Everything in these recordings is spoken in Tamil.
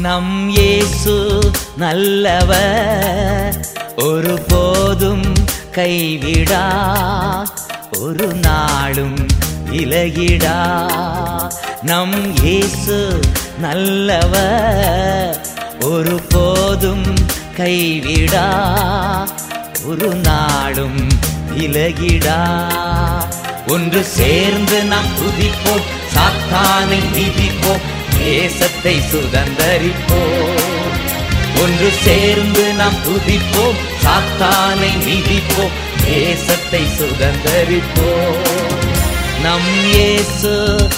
நம் இயேசு நல்லவர் ஒரு போதும் கைவிடா ஒரு நாளும் விலகிடா நம் இயேசு நல்லவர் ஒரு போதும் கைவிடா ஒரு நாளும் விலகிடா ஒன்று சேர்ந்து நாம் துதிப்போம் சாத்தானை மிதிப்போம் தேசத்தை சுதந்தரிப்போம் ஒன்று சேர்ந்து நாம் துதிப்போம் சாத்தானை மிதிப்போம் தேசத்தை சுதந்தரிப்போம் நம் இயேசு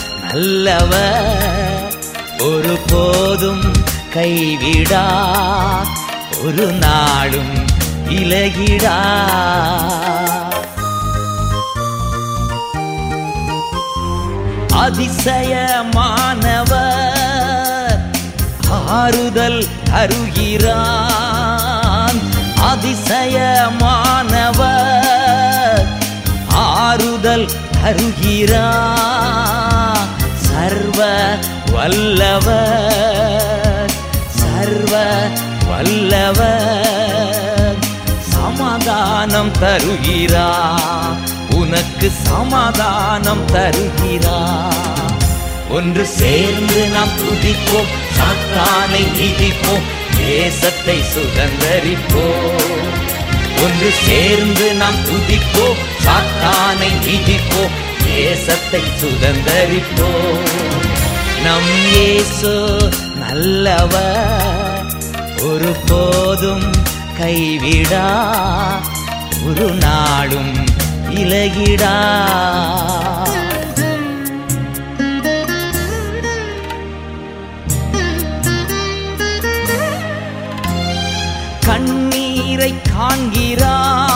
நல்லவர் ஒரு போதும் கைவிடா ஒரு நாளும் இலகிடா அதிசயமானவர் ஆறுதல் தருகிறான் அதிசயமானவர் ஆறுதல் தருகிறான் சர்வ வல்லவர் சர்வ வல்லவர் சமாதானம் தருகிறார் உனக்கு சமாதானம் தருகிறார் ஒன்று சேர்ந்து நாம் துதிப்போம் சாத்தானை மிதிப்போம் தேசத்தை சுதந்தரிப்போம் ஒன்று சேர்ந்து நாம் துதிப்போம் சாத்தானை மிதிப்போம் தேசத்தை சுதந்தரிப்போம் நம் இயேசு நல்லவர் ஒரு போதும் கைவிடா ஒரு நாளும் இலகிடா கண்ணீரை காண்கிறா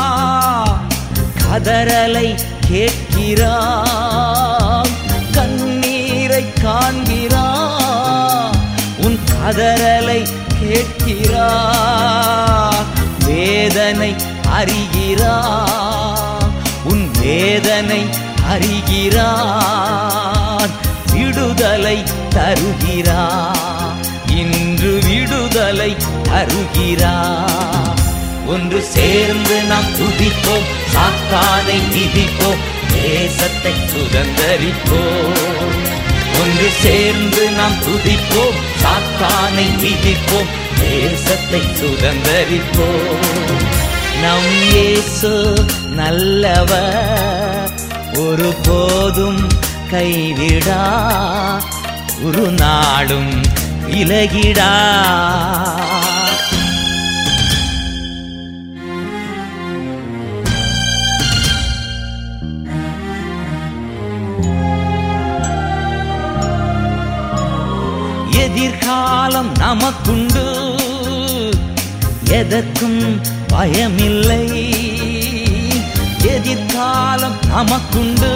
கதறலை கேட்கிறா கண்ணீரை காண்கிறா உன் கதறலை கேட்கிறா வேதனை அறிகிறா உன் வேதனை அறிகிறான் விடுதலை தருகிறா இன்று விடுதலை தருகிறா ஒன்று சேர்ந்து நாம் துதிப்போம் சாத்தானை மிதிப்போம் தேசத்தை சுதந்தரிப்போம் ஒன்று சேர்ந்து நாம் துதிப்போம் சாத்தானை மிதிப்போம் தேசத்தை சுதந்தரிப்போம் நம் இயேசு நல்லவர் ஒரு போதும் கைவிடா ஒரு நாளும் விலகிடா எதிர்காலம் நமக்குண்டு எதற்கும் பயமில்லை எதிர்காலம் நமக்குண்டு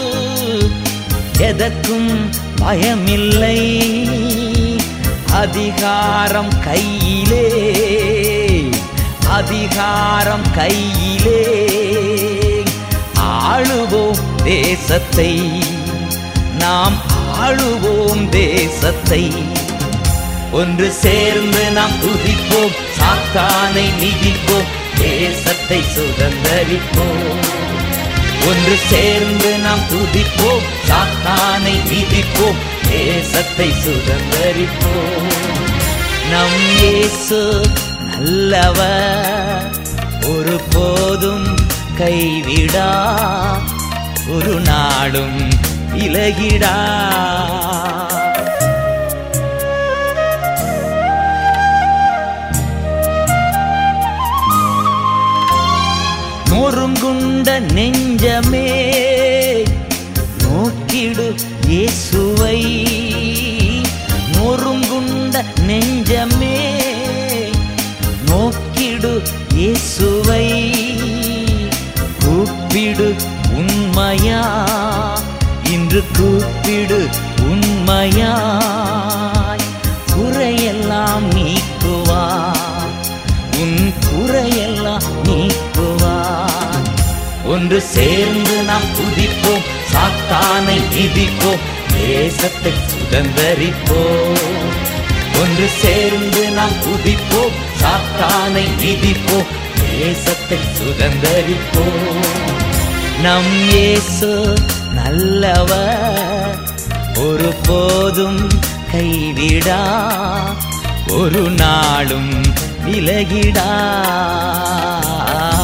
எதற்கும் பயமில்லை அதிகாரம் கையிலே அதிகாரம் கையிலே ஆளுவோம் தேசத்தை நாம் ஆளுவோம் தேசத்தை ஒன்று சேர்ந்து நாம் துதிப்போம் சாத்தானை மிதிப்போம் தேசத்தை சுதந்தரிப்போம் ஒன்று சேர்ந்து நாம் துதிப்போம் சாத்தானை மிதிப்போம் தேசத்தை சுதந்தரிப்போம் நம் இயேசு நல்லவர் ஒரு போதும் கைவிடா ஒரு நாளும் விலகிடா நொறுங்குண்ட நெஞ்சமே நோக்கிடு இயேசுவை நொறுங்குண்ட நெஞ்சமே நோக்கிடு இயேசுவை கூப்பிடு உண்மையா இன்று கூப்பிடு உண்மையாய் குறையெல்லாம் நீக்குவார் உன் குறையெல்லாம் நீக்குவார் ஒன்று சேர்ந்து நாம் துதிப்போம் சாத்தானை மிதிப்போம் தேசத்தை சுதந்தரிப்போம் ஒன்று சேர்ந்து நாம் துதிப்போம் சாத்தானை மிதிப்போம் தேசத்தை சுதந்தரிப்போம் நம் இயேசு நல்லவர் ஒரு போதும் கைவிடா ஒரு நாளும் விலகிடா